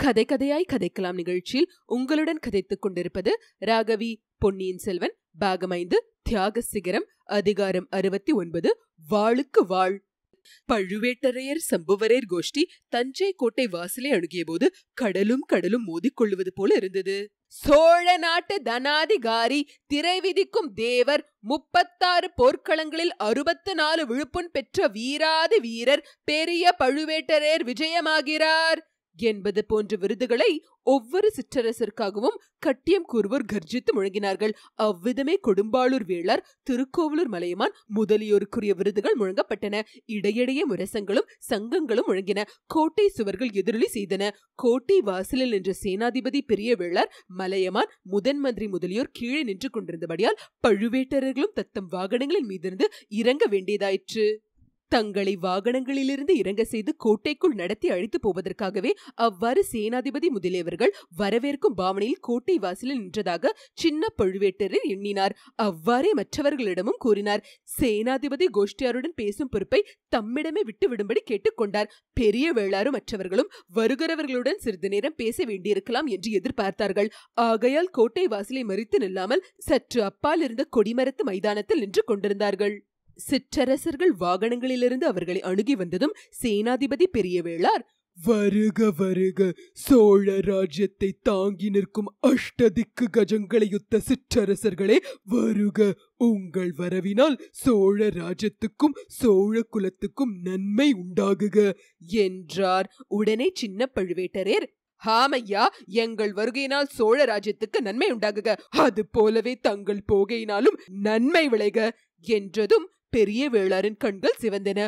கதை கதையாய் கதைக்கலாம் நிகழ்ச்சியில் உங்களுடன் கதைத்துக் கொண்டிருப்பது ராகவி பொன்னியின் செல்வன் பாகமைந்து தியாக சிகரம் அதிகாரம் அறுபத்தி ஒன்பது வாளுக்கு வாழ் பழுவேட்டரையர் சம்புவரையர் கோஷ்டி தஞ்சை கோட்டை வாசலை அணுகியபோது கடலும் கடலும் மோதிக்கொள்ளுவது போல இருந்தது சோழ நாட்டு தனாதிகாரி திரை விதிக்கும் தேவர் முப்பத்தாறு போர்க்களங்களில் அறுபத்து நாலு விழுப்புண் பெற்ற வீராதி வீரர் பெரிய பழுவேட்டரையர் விஜயமாகிறார் என்பது போன்ற விருதுகளை ஒவ்வொரு சிற்றரசருக்காகவும் கட்டியம் கூறுவோர் கர்ஜித்து முழங்கினார்கள் அவ்விதமே கொடும்பாளூர் வேளார் திருக்கோவலூர் மலையமான் முதலியோருக்குரிய விருதுகள் முழங்கப்பட்டன இடையிடையே முரசங்களும் சங்கங்களும் முழங்கின கோட்டை சுவர்கள் எதிரொலி செய்தன கோட்டை வாசலில் நின்ற சேனாதிபதி பெரிய வேளார் மலையமான் முதன் மந்திரி முதலியோர் கீழே நின்று கொண்டிருந்தபடியால் பழுவேட்டரர்களும் தத்தம் வாகனங்களின் மீதிருந்து இறங்க வேண்டியதாயிற்று தங்களை வாகனங்களிலிருந்து இறங்க செய்து கோட்டைக்குள் நடத்தி அழைத்து போவதற்காகவே அவ்வாறு சேனாதிபதி முதலியவர்கள் வரவேற்கும் பாவனையில் கோட்டை வாசலில் நின்றதாக சின்ன பழுவேட்டரர் எண்ணினார் அவ்வாறே மற்றவர்களிடமும் கூறினார் சேனாதிபதி கோஷ்டியாருடன் பேசும் பொறுப்பை தம்மிடமே விட்டு விடும்படி கேட்டுக்கொண்டார் பெரிய வேளாரும் மற்றவர்களும் வருகிறவர்களுடன் சிறிது நேரம் பேச வேண்டியிருக்கலாம் என்று எதிர்பார்த்தார்கள் ஆகையால் கோட்டை வாசலை மறித்து நில்லாமல் சற்று அப்பால் இருந்த கொடிமரத்து மைதானத்தில் நின்று கொண்டிருந்தார்கள் சிற்றரசர்கள் வாகனங்களிலிருந்து அவர்களை அணுகி வந்ததும் சேனாதிபதி பெரிய வேளார் வருக வருக சோழ ராஜ்யத்தை தாங்கி நிற்கும் அஷ்டதிக்கு கஜங்களையுத்த சிற்றரசர்களே வருக உங்கள் வரவினால் சோழ ராஜ்யத்துக்கும் சோழ குலத்துக்கும் நன்மை உண்டாகுக என்றார் உடனே சின்ன பழுவேட்டரேர் ஹாமையா எங்கள் வருகையினால் சோழ ராஜ்யத்துக்கு நன்மை உண்டாகுக அது போலவே தங்கள் போகையினாலும் நன்மை விளைக என்றதும் பெரிய வேளாரின் கண்கள் சிவந்தன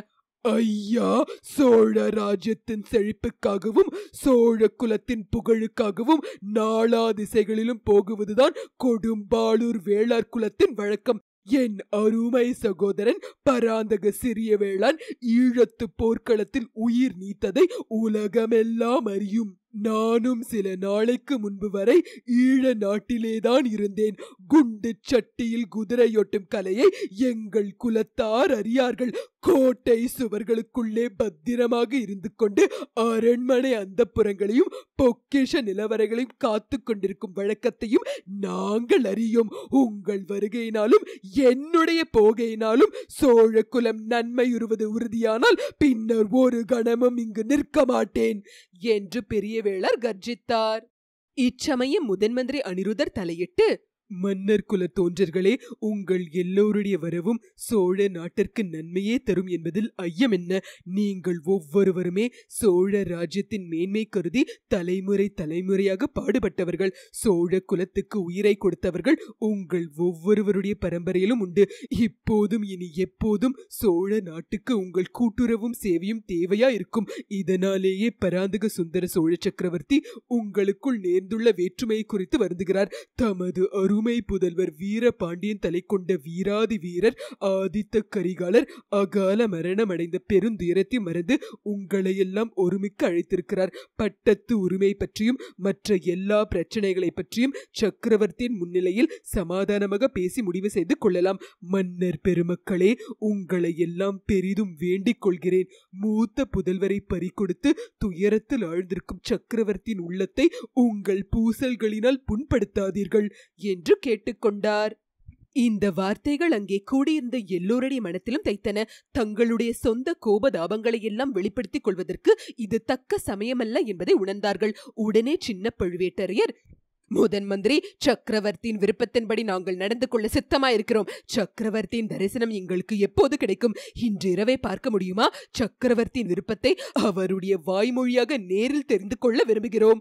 ஐயா சோழ ராஜ்யத்தின் செழிப்புக்காகவும் சோழ குலத்தின் புகழுக்காகவும் நாலா திசைகளிலும் போகுவதுதான் கொடும்பாளூர் வேளார் குலத்தின் வழக்கம் என் அருமை சகோதரன் பராந்தக சிறிய வேளான் ஈழத்து போர்க்களத்தில் உயிர் நீத்ததை உலகமெல்லாம் அறியும் நானும் சில நாளைக்கு முன்பு வரை ஈழ நாட்டிலேதான் இருந்தேன் குண்டு சட்டியில் குதிரையோட்டும் கலையை எங்கள் குலத்தார் அறியார்கள் கோட்டை சுவர்களுக்குள்ளே பத்திரமாக இருந்து கொண்டு அரண்மனை அந்த புறங்களையும் பொக்கிஷ நிலவரைகளையும் காத்து கொண்டிருக்கும் வழக்கத்தையும் நாங்கள் அறியோம் உங்கள் வருகையினாலும் என்னுடைய போகையினாலும் சோழ குலம் நன்மையுறுவது உறுதியானால் பின்னர் ஒரு கணமும் இங்கு நிற்க மாட்டேன் என்று பெரிய வேளர் கர்ஜித்தார் இச்சமயம் முதன்மந்திரி அனிருதர் தலையிட்டு மன்னர் குல தோன்றர்களே உங்கள் எல்லோருடைய வரவும் சோழ நாட்டிற்கு நன்மையே தரும் என்பதில் ஐயம் என்ன நீங்கள் ஒவ்வொருவருமே சோழ ராஜ்யத்தின் மேன்மை கருதி தலைமுறை தலைமுறையாக பாடுபட்டவர்கள் சோழ குலத்துக்கு உயிரை கொடுத்தவர்கள் உங்கள் ஒவ்வொருவருடைய பரம்பரையிலும் உண்டு இப்போதும் இனி எப்போதும் சோழ நாட்டுக்கு உங்கள் கூட்டுறவும் சேவையும் தேவையா இருக்கும் இதனாலேயே பராந்தக சுந்தர சோழ சக்கரவர்த்தி உங்களுக்குள் நேர்ந்துள்ள வேற்றுமையை குறித்து வருந்துகிறார் தமது அரு அருமை புதல்வர் வீர பாண்டியன் தலை கொண்ட வீராதி வீரர் ஆதித்த கரிகாலர் அகால மரணமடைந்த பெருந்துயரத்தை மறந்து உங்களையெல்லாம் ஒருமிக்க அழைத்திருக்கிறார் பட்டத்து உரிமை பற்றியும் மற்ற எல்லா பிரச்சனைகளை பற்றியும் சக்கரவர்த்தியின் முன்னிலையில் சமாதானமாக பேசி முடிவு செய்து கொள்ளலாம் மன்னர் பெருமக்களே உங்களை எல்லாம் பெரிதும் வேண்டிக் கொள்கிறேன் மூத்த புதல்வரை பறிகொடுத்து துயரத்தில் ஆழ்ந்திருக்கும் சக்கரவர்த்தியின் உள்ளத்தை உங்கள் பூசல்களினால் புண்படுத்தாதீர்கள் என்று என்று கேட்டுக்கொண்டார் இந்த வார்த்தைகள் அங்கே கூடியிருந்த எல்லோருடைய மனத்திலும் தைத்தன தங்களுடைய சொந்த கோபதாபங்களை எல்லாம் வெளிப்படுத்திக் கொள்வதற்கு இது தக்க சமயமல்ல என்பதை உணர்ந்தார்கள் உடனே சின்ன பழுவேட்டரையர் முதன் மந்திரி சக்கரவர்த்தியின் விருப்பத்தின்படி நாங்கள் நடந்து கொள்ள சித்தமாயிருக்கிறோம் சக்கரவர்த்தியின் தரிசனம் எங்களுக்கு எப்போது கிடைக்கும் இன்று இரவே பார்க்க முடியுமா சக்கரவர்த்தியின் விருப்பத்தை அவருடைய வாய்மொழியாக நேரில் தெரிந்து கொள்ள விரும்புகிறோம்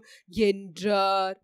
என்றார்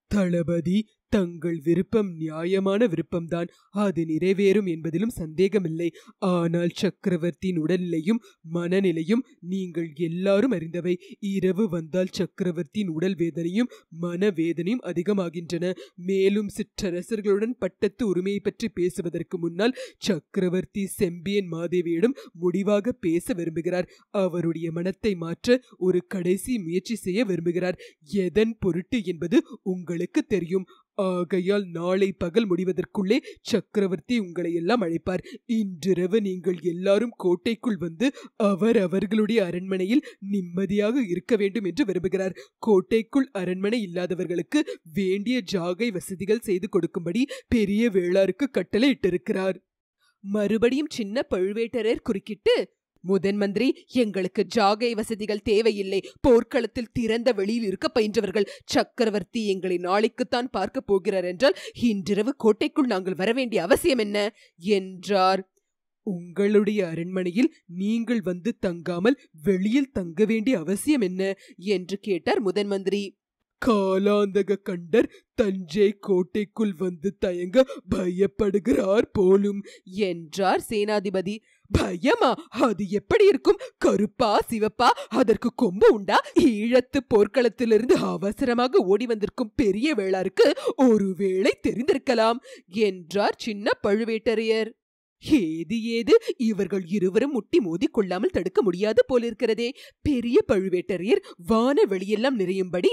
தளபதி தங்கள் விருப்பம் நியாயமான விருப்பம்தான் அது நிறைவேறும் என்பதிலும் சந்தேகமில்லை ஆனால் சக்கரவர்த்தியின் உடல்நிலையும் மனநிலையும் நீங்கள் எல்லாரும் அறிந்தவை இரவு வந்தால் சக்கரவர்த்தியின் உடல் வேதனையும் மனவேதனையும் அதிகமாகின்றன மேலும் சிற்றரசர்களுடன் பட்டத்து உரிமையை பற்றி பேசுவதற்கு முன்னால் சக்கரவர்த்தி செம்பியன் மாதேவியிடம் முடிவாக பேச விரும்புகிறார் அவருடைய மனத்தை மாற்ற ஒரு கடைசி முயற்சி செய்ய விரும்புகிறார் எதன் பொருட்டு என்பது உங்களுக்கு தெரியும் ஆகையால் நாளை பகல் முடிவதற்குள்ளே சக்கரவர்த்தி உங்களை எல்லாம் அழைப்பார் இன்றிரவு நீங்கள் எல்லாரும் கோட்டைக்குள் வந்து அவர் அவர்களுடைய அரண்மனையில் நிம்மதியாக இருக்க வேண்டும் என்று விரும்புகிறார் கோட்டைக்குள் அரண்மனை இல்லாதவர்களுக்கு வேண்டிய ஜாகை வசதிகள் செய்து கொடுக்கும்படி பெரிய வேளாருக்கு கட்டளை இட்டிருக்கிறார் மறுபடியும் சின்ன பழுவேட்டரர் குறுக்கிட்டு முதன் மந்திரி எங்களுக்கு ஜாகை வசதிகள் தேவையில்லை போர்க்களத்தில் திறந்த வெளியில் இருக்க பயின்றவர்கள் சக்கரவர்த்தி எங்களை நாளைக்குத்தான் பார்க்க போகிறார் என்றால் இன்றிரவு கோட்டைக்குள் நாங்கள் வர வேண்டிய அவசியம் என்ன என்றார் உங்களுடைய அரண்மனையில் நீங்கள் வந்து தங்காமல் வெளியில் தங்க வேண்டிய அவசியம் என்ன என்று கேட்டார் முதன் மந்திரி காலாந்தக கண்டர் தஞ்சை கோட்டைக்குள் வந்து தயங்க பயப்படுகிறார் போலும் என்றார் சேனாதிபதி பயமா அது எப்படி இருக்கும் கருப்பா சிவப்பா அதற்கு கொம்பு உண்டா ஈழத்து போர்க்களத்திலிருந்து அவசரமாக ஓடி வந்திருக்கும் பெரிய வேளாருக்கு ஒருவேளை தெரிந்திருக்கலாம் என்றார் சின்ன பழுவேட்டரையர் ஏது ஏது இவர்கள் இருவரும் முட்டி மோதி கொள்ளாமல் தடுக்க முடியாது போலிருக்கிறதே பெரிய பழுவேட்டரையர் வான வெளியெல்லாம் நிறையும்படி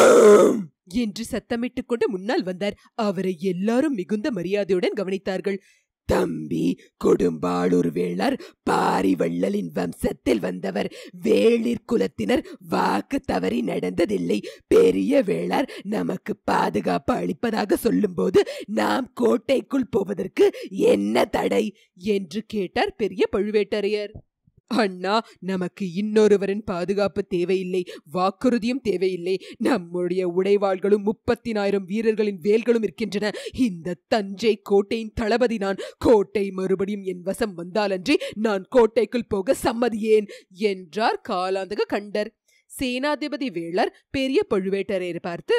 என்று சத்தமிட்டுக் கொண்டு முன்னால் வந்தார் அவரை எல்லாரும் மிகுந்த மரியாதையுடன் கவனித்தார்கள் தம்பி கொடும்பாளூர் வேளர் பாரிவள்ளலின் வம்சத்தில் வந்தவர் வேளிர் குலத்தினர் வாக்கு தவறி நடந்ததில்லை பெரிய வேளார் நமக்கு பாதுகாப்பு அளிப்பதாக சொல்லும்போது நாம் கோட்டைக்குள் போவதற்கு என்ன தடை என்று கேட்டார் பெரிய பழுவேட்டரையர் அண்ணா நமக்கு இன்னொருவரின் பாதுகாப்பு தேவையில்லை வாக்குறுதியும் தேவையில்லை நம்முடைய உடைவாள்களும் முப்பத்தினாயிரம் வீரர்களின் வேல்களும் இருக்கின்றன இந்த தஞ்சை கோட்டையின் தளபதி நான் கோட்டை மறுபடியும் என் வசம் வந்தாலன்றி நான் கோட்டைக்குள் போக சம்மதியேன் என்றார் காலாந்தக கண்டர் சேனாதிபதி வேளர் பெரிய பழுவேட்டரையர் பார்த்து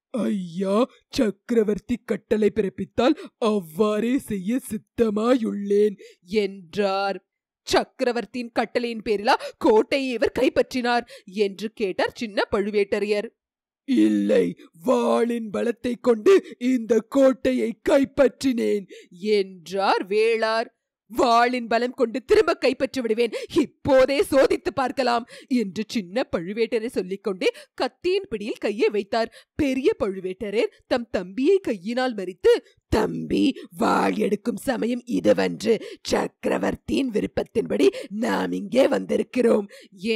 ஐயா சக்கரவர்த்தி கட்டளை பிறப்பித்தால் அவ்வாறே செய்ய சித்தமாயுள்ளேன் என்றார் சக்கரவர்த்தியின் கட்டளையின் பேரிலா கோட்டையை இவர் கைப்பற்றினார் என்று கேட்டார் சின்ன பழுவேட்டரையர் இல்லை வாளின் பலத்தை கொண்டு இந்த கோட்டையை கைப்பற்றினேன் என்றார் வேளார் வாளின் பலம் கொண்டு திரும்ப கைப்பற்றி விடுவேன் இப்போதே சோதித்து பார்க்கலாம் என்று சின்ன பழுவேட்டரை சொல்லிக்கொண்டே கத்தியின் பிடியில் கையை வைத்தார் பெரிய பழுவேட்டரர் தம் தம்பியை கையினால் மறித்து தம்பி வாள் எடுக்கும் சமயம் இதுவன்று சக்கரவர்த்தியின் விருப்பத்தின்படி நாம் இங்கே வந்திருக்கிறோம்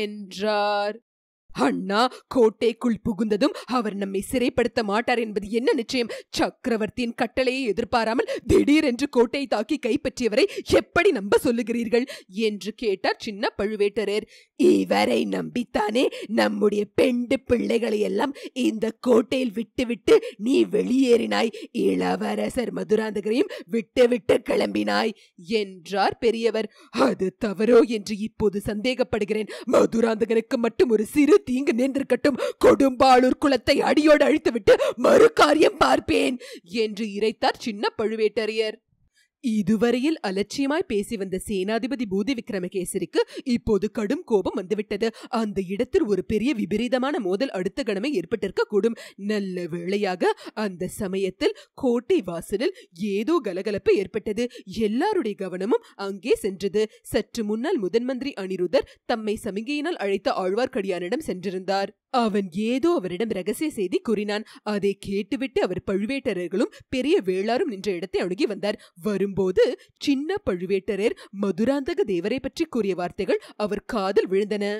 என்றார் அண்ணா கோட்டைக்குள் புகுந்ததும் அவர் நம்மை சிறைப்படுத்த மாட்டார் என்பது என்ன நிச்சயம் சக்கரவர்த்தியின் கட்டளையை எதிர்பாராமல் திடீரென்று கோட்டையை தாக்கி கைப்பற்றியவரை எப்படி நம்ப சொல்லுகிறீர்கள் என்று கேட்டார் சின்ன பழுவேட்டரர் இவரை நம்பித்தானே நம்முடைய பெண்டு பிள்ளைகளை எல்லாம் இந்த கோட்டையில் விட்டுவிட்டு நீ வெளியேறினாய் இளவரசர் மதுராந்தகரையும் விட்டுவிட்டு கிளம்பினாய் என்றார் பெரியவர் அது தவறோ என்று இப்போது சந்தேகப்படுகிறேன் மதுராந்தகனுக்கு மட்டும் ஒரு சிறு தீங்கு நேர்ந்திருக்கட்டும் கொடும்பாளூர் குலத்தை அடியோடு அழித்துவிட்டு மறு காரியம் பார்ப்பேன் என்று இறைத்தார் சின்ன பழுவேட்டரையர் இதுவரையில் அலட்சியமாய் பேசி வந்த சேனாதிபதி பூதி விக்ரமகேசரிக்கு இப்போது கடும் கோபம் வந்துவிட்டது அந்த இடத்தில் ஒரு பெரிய விபரீதமான மோதல் அடுத்த கணமே ஏற்பட்டிருக்க கூடும் நல்ல வேளையாக அந்த சமயத்தில் கோட்டை வாசலில் ஏதோ கலகலப்பு ஏற்பட்டது எல்லாருடைய கவனமும் அங்கே சென்றது சற்று முன்னால் முதன் மந்திரி அனிருதர் தம்மை சமிகையினால் அழைத்த ஆழ்வார்க்கடியானிடம் சென்றிருந்தார் அவன் ஏதோ அவரிடம் ரகசிய செய்தி கூறினான் அதை கேட்டுவிட்டு அவர் பழுவேட்டரர்களும் பெரிய வேளாரும் நின்ற இடத்தை அணுகி வந்தார் வரும்போது சின்ன பழுவேட்டரர் மதுராந்தக தேவரை பற்றி கூறிய வார்த்தைகள் அவர் காதில் விழுந்தன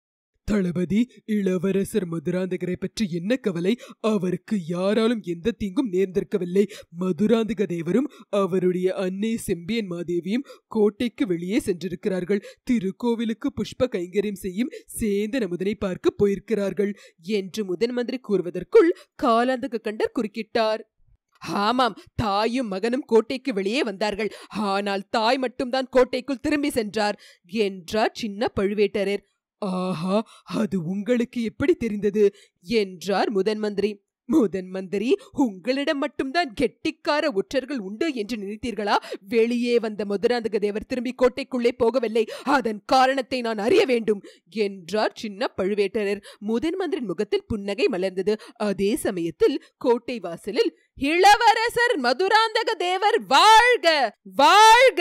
தளபதி இளவரசர் மதுராந்தகரை பற்றி என்ன கவலை அவருக்கு யாராலும் எந்த தீங்கும் நேர்ந்திருக்கவில்லை மதுராந்தக தேவரும் அவருடைய அன்னை செம்பியன் மாதேவியும் கோட்டைக்கு வெளியே சென்றிருக்கிறார்கள் திருக்கோவிலுக்கு புஷ்ப கைங்கரியம் செய்யும் சேந்தன் அமுதனை பார்க்க போயிருக்கிறார்கள் என்று முதன் மந்திரி கூறுவதற்குள் காலாந்தக கண்டர் குறுக்கிட்டார் ஆமாம் தாயும் மகனும் கோட்டைக்கு வெளியே வந்தார்கள் ஆனால் தாய் மட்டும்தான் கோட்டைக்குள் திரும்பி சென்றார் என்றார் சின்ன பழுவேட்டரர் ஆஹா அது உங்களுக்கு எப்படி தெரிந்தது என்றார் முதன் மந்திரி முதன் மந்திரி உங்களிடம் மட்டும்தான் கெட்டிக்கார ஒற்றர்கள் உண்டு என்று நினைத்தீர்களா வெளியே வந்த மதுராந்தக தேவர் திரும்பி கோட்டைக்குள்ளே போகவில்லை அதன் காரணத்தை நான் அறிய வேண்டும் என்றார் சின்ன பழுவேட்டரர் முதன் மந்திரின் முகத்தில் புன்னகை மலர்ந்தது அதே சமயத்தில் கோட்டை வாசலில் இளவரசர் மதுராந்தக தேவர் வாழ்க வாழ்க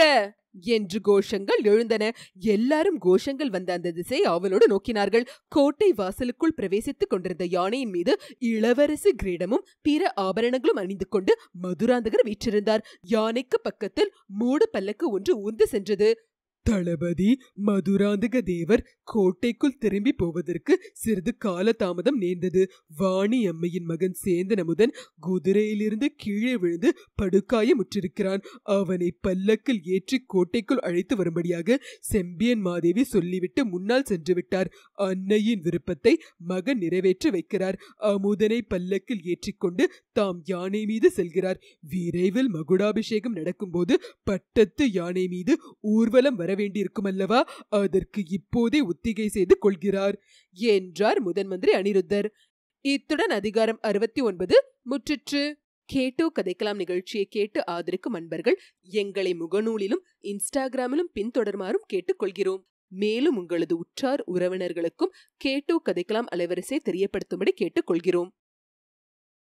என்று கோஷங்கள் எழுந்தன எல்லாரும் கோஷங்கள் வந்த அந்த திசை அவளோடு நோக்கினார்கள் கோட்டை வாசலுக்குள் பிரவேசித்துக் கொண்டிருந்த யானையின் மீது இளவரசு கிரீடமும் பிற ஆபரணங்களும் அணிந்து கொண்டு மதுராந்தகர் வீற்றிருந்தார் யானைக்கு பக்கத்தில் மூடு பல்லக்கு ஒன்று ஊர்ந்து சென்றது தளபதி மதுராந்தக தேவர் கோட்டைக்குள் திரும்பி போவதற்கு சிறிது கால தாமதம் நேர்ந்தது வாணி அம்மையின் மகன் சேந்தன் அமுதன் குதிரையிலிருந்து கீழே விழுந்து படுகாயமுற்றிருக்கிறான் அவனை பல்லக்கில் ஏற்றி கோட்டைக்குள் அழைத்து வரும்படியாக செம்பியன் மாதேவி சொல்லிவிட்டு முன்னால் சென்று விட்டார் அன்னையின் விருப்பத்தை மகன் நிறைவேற்றி வைக்கிறார் அமுதனை பல்லக்கில் ஏற்றிக்கொண்டு தாம் யானை மீது செல்கிறார் விரைவில் மகுடாபிஷேகம் நடக்கும்போது பட்டத்து யானை மீது ஊர்வலம் வர வேண்டியிருக்கும் அல்லவா அதற்கு இப்போதே ஒத்திகை செய்து கொள்கிறார் என்றார் முதன் மந்திரி அனிருத்தர் இத்துடன் அதிகாரம் அறுபத்தி ஒன்பது முற்றிற்று கேட்டோ கதைக்கலாம் நிகழ்ச்சியை கேட்டு ஆதரிக்கும் அன்பர்கள் எங்களை முகநூலிலும் இன்ஸ்டாகிராமிலும் பின்தொடருமாறும் கேட்டுக்கொள்கிறோம் மேலும் உங்களது உற்றார் உறவினர்களுக்கும் கேட்டோ கதைக்கலாம் அலைவரிசை தெரியப்படுத்தும்படி கேட்டுக்கொள்கிறோம்